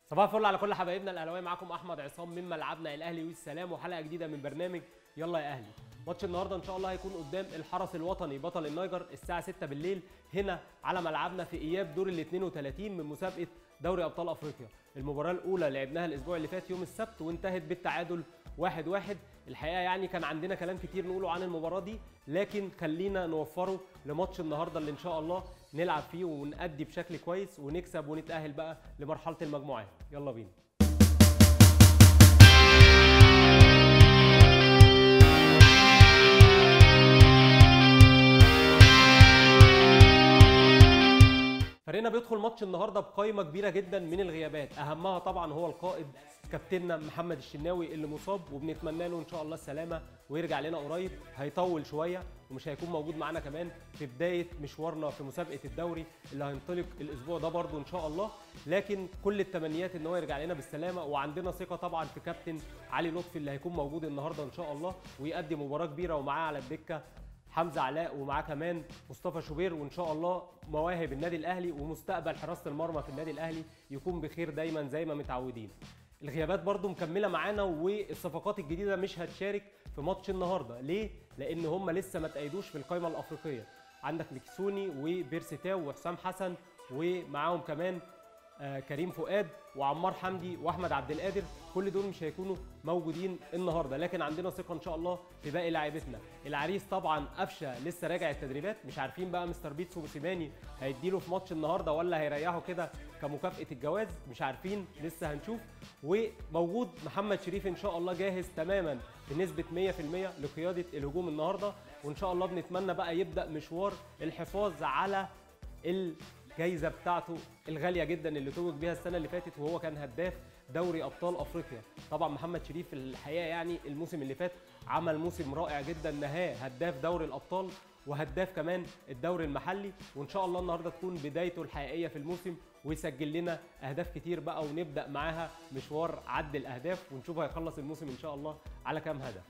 صباح الفل على كل حبايبنا الاهلاويه معاكم احمد عصام من ملعبنا الاهلي والسلام وحلقه جديده من برنامج يلا يا اهلي ماتش النهارده ان شاء الله هيكون قدام الحرس الوطني بطل النيجر الساعه 6 بالليل هنا على ملعبنا في اياب دور ال 32 من مسابقه دوري ابطال افريقيا المباراه الاولى لعبناها الاسبوع اللي فات يوم السبت وانتهت بالتعادل واحد واحد الحقيقه يعني كان عندنا كلام كتير نقوله عن المباراه دي لكن خلينا نوفره لماتش النهارده اللي ان شاء الله نلعب فيه ونأدي بشكل كويس ونكسب ونتأهل بقى لمرحله المجموعات يلا بينا فريقنا بيدخل ماتش النهارده بقائمه كبيره جدا من الغيابات اهمها طبعا هو القائد كابتننا محمد الشناوي اللي مصاب وبنتمنى له ان شاء الله السلامه ويرجع لنا قريب هيطول شويه ومش هيكون موجود معانا كمان في بدايه مشوارنا في مسابقه الدوري اللي هينطلق الاسبوع ده برده ان شاء الله لكن كل التمنيات ان هو يرجع لنا بالسلامه وعندنا ثقه طبعا في كابتن علي لطفي اللي هيكون موجود النهارده ان شاء الله ويؤدي مباراه كبيره ومعاه على الدكه حمزه علاء ومعاه كمان مصطفى شوبير وان شاء الله مواهب النادي الاهلي ومستقبل حراسه المرمى في النادي الاهلي يكون بخير دايما زي ما متعودين الغيابات برضو مكمله معانا والصفقات الجديده مش هتشارك في ماتش النهارده ليه لان هم لسه ما تأيدوش في القائمه الافريقيه عندك مكسوني وبيرسيتاو وحسام حسن ومعاهم كمان آه كريم فؤاد وعمار حمدي واحمد عبد القادر كل دول مش هيكونوا موجودين النهارده لكن عندنا ثقه ان شاء الله في باقي لاعيبتنا العريس طبعا قفشه لسه راجع التدريبات مش عارفين بقى مستر بيتسو موسيماني هيديله في ماتش النهارده ولا هيريحه كده كمكافاه الجواز مش عارفين لسه هنشوف وموجود محمد شريف ان شاء الله جاهز تماما بنسبه 100% لقياده الهجوم النهارده وان شاء الله بنتمنى بقى يبدا مشوار الحفاظ على ال الجايزه بتاعته الغاليه جدا اللي توج بيها السنه اللي فاتت وهو كان هداف دوري ابطال افريقيا طبعا محمد شريف في الحقيقه يعني الموسم اللي فات عمل موسم رائع جدا نهاه هداف دوري الابطال وهداف كمان الدوري المحلي وان شاء الله النهارده تكون بدايته الحقيقيه في الموسم ويسجل لنا اهداف كتير بقى ونبدا معاها مشوار عد الاهداف ونشوف هيخلص الموسم ان شاء الله على كام هدف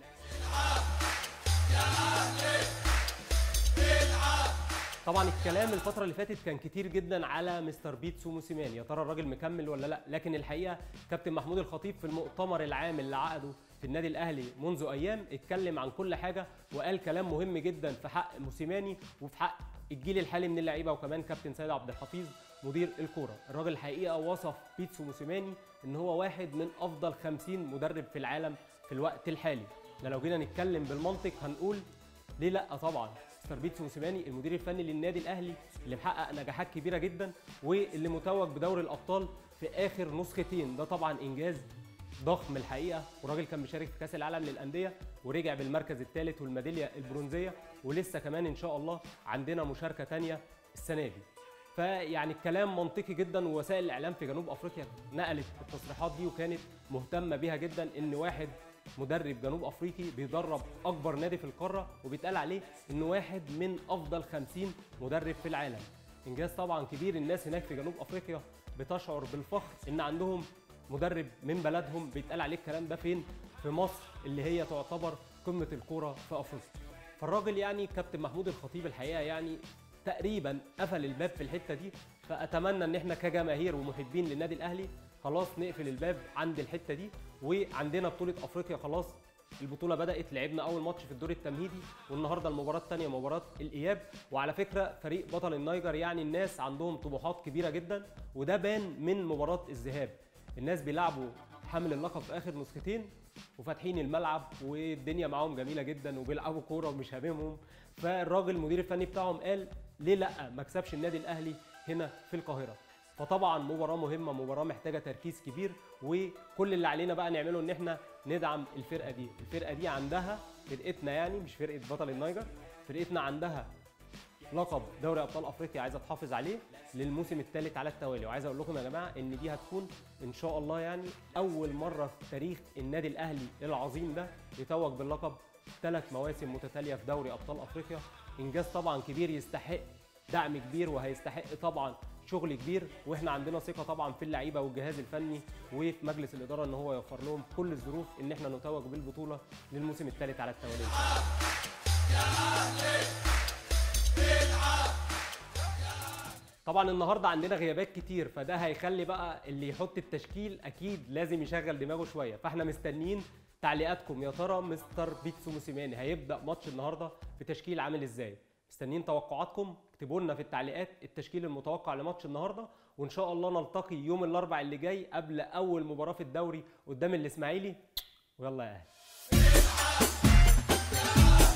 طبعا الكلام الفتره اللي فاتت كان كتير جدا على مستر بيتسو موسيماني يا ترى الراجل مكمل ولا لا لكن الحقيقه كابتن محمود الخطيب في المؤتمر العام اللي عقده في النادي الاهلي منذ ايام اتكلم عن كل حاجه وقال كلام مهم جدا في حق موسيماني وفي حق الجيل الحالي من اللعيبه وكمان كابتن سيد عبد الحفيظ مدير الكوره الراجل الحقيقه وصف بيتسو موسيماني ان هو واحد من افضل 50 مدرب في العالم في الوقت الحالي لو جينا نتكلم بالمنطق هنقول ليه لا طبعا مستر بيتسو موسيماني المدير الفني للنادي الاهلي اللي محقق نجاحات كبيره جدا واللي متوج بدوري الابطال في اخر نسختين ده طبعا انجاز ضخم الحقيقه وراجل كان بيشارك في كاس العالم للانديه ورجع بالمركز الثالث والميداليه البرونزيه ولسه كمان ان شاء الله عندنا مشاركه ثانيه السنه دي فيعني الكلام منطقي جدا ووسائل الاعلام في جنوب افريقيا نقلت التصريحات دي وكانت مهتمه بيها جدا ان واحد مدرب جنوب افريقي بيدرب اكبر نادي في القاره وبيتقال عليه انه واحد من افضل 50 مدرب في العالم انجاز طبعا كبير الناس هناك في جنوب افريقيا بتشعر بالفخر ان عندهم مدرب من بلدهم بيتقال عليه الكلام ده فين في مصر اللي هي تعتبر قمه الكوره في افريقيا فالراجل يعني كابتن محمود الخطيب الحقيقه يعني تقريبا قفل الباب في الحته دي فاتمنى ان احنا كجماهير ومحبين للنادي الاهلي خلاص نقفل الباب عند الحته دي وعندنا بطوله افريقيا خلاص البطوله بدات لعبنا اول ماتش في الدور التمهيدي والنهارده المباراه الثانيه مباراه الاياب وعلى فكره فريق بطل النيجر يعني الناس عندهم طموحات كبيره جدا وده بان من مباراه الذهاب الناس بيلعبوا حامل اللقب في اخر نسختين وفاتحين الملعب والدنيا معاهم جميله جدا وبيلعبوا كوره ومش هاممهم فالراجل المدير الفني بتاعهم قال ليه لا ما كسبش النادي الاهلي هنا في القاهره فطبعا مباراه مهمه مباراه محتاجه تركيز كبير وكل اللي علينا بقى نعمله ان احنا ندعم الفرقه دي الفرقه دي عندها فرقتنا يعني مش فرقه بطل النيجر فرقتنا عندها لقب دوري ابطال افريقيا عايزه تحافظ عليه للموسم الثالث على التوالي وعايز اقول لكم يا جماعه ان دي هتكون ان شاء الله يعني اول مره في تاريخ النادي الاهلي العظيم ده يتوج باللقب ثلاث مواسم متتاليه في دوري ابطال افريقيا انجاز طبعا كبير يستحق دعم كبير وهيستحق طبعا شغل كبير واحنا عندنا ثقه طبعا في اللعيبه والجهاز الفني وفي مجلس الاداره ان هو يوفر لهم كل الظروف ان احنا نتوج بالبطوله للموسم الثالث على التوالي طبعا النهارده عندنا غيابات كتير فده هيخلي بقى اللي يحط التشكيل اكيد لازم يشغل دماغه شويه فاحنا مستنيين تعليقاتكم يا ترى مستر بيتسو موسيماني هيبدا ماتش النهارده في تشكيل عامل ازاي مستنيين توقعاتكم اكتبوا لنا في التعليقات التشكيل المتوقع لماتش النهارده وان شاء الله نلتقي يوم الاربع اللي جاي قبل اول مباراه في الدوري قدام الاسماعيلي ويلا يا اهلي